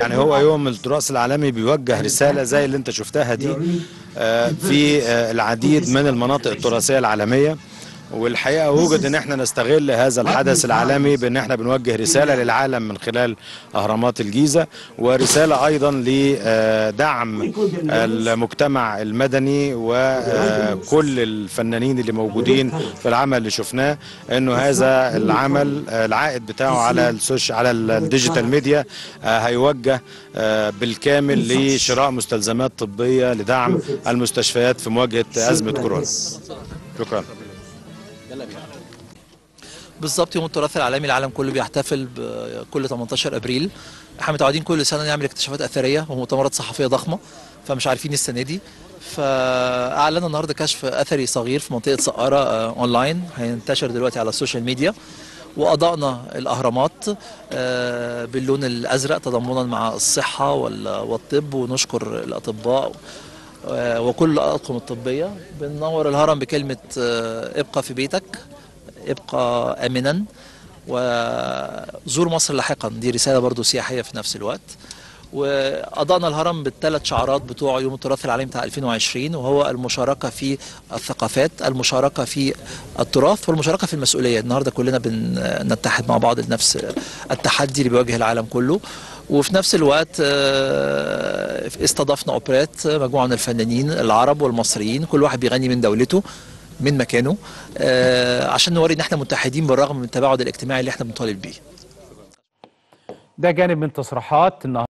يعني هو يوم التراث العالمي بيوجه رسالة زي اللي انت شفتها دي آه، في آه، العديد من المناطق التراثية العالمية والحقيقة وجد ان احنا نستغل هذا الحدث العالمي بان احنا بنوجه رسالة للعالم من خلال اهرامات الجيزة ورسالة ايضا لدعم المجتمع المدني وكل الفنانين اللي موجودين في العمل اللي شفناه انه هذا العمل آه، العائد بتاعه على السوش على الديجيتال ميديا آه، هيوجه آه، بالكامل لشراء مستلزمات طبية لدعم المستشفيات في مواجهة أزمة كورونا شكرا بالظبط يوم التراث العالمي العالم كله بيحتفل بكل 18 ابريل احنا متعودين كل سنه نعمل اكتشافات اثريه ومؤتمرات صحفيه ضخمه فمش عارفين السنه دي فاعلنا النهارده كشف اثري صغير في منطقه سقاره آه، اونلاين هينتشر دلوقتي على السوشيال ميديا واضأنا الاهرامات آه، باللون الازرق تضامنا مع الصحه وال- والطب ونشكر الاطباء آه، وكل الاطقم الطبيه بننور الهرم بكلمه آه، ابقى في بيتك ابقى امنا وزور مصر لاحقا دي رساله برضو سياحيه في نفس الوقت واضاءنا الهرم بالثلاث شعارات بتوع يوم التراث العالمي بتاع 2020 وهو المشاركه في الثقافات المشاركه في التراث والمشاركه في المسؤوليه النهارده كلنا بنتحد مع بعض لنفس التحدي اللي بيواجه العالم كله وفي نفس الوقت آه، استضفنا اوبرات مجموعه من الفنانين العرب والمصريين كل واحد بيغني من دولته من مكانه آه، عشان نوري ان احنا متحدين بالرغم من التباعد الاجتماعي اللي احنا بنطالب بيه ده جانب من تصريحات النهارده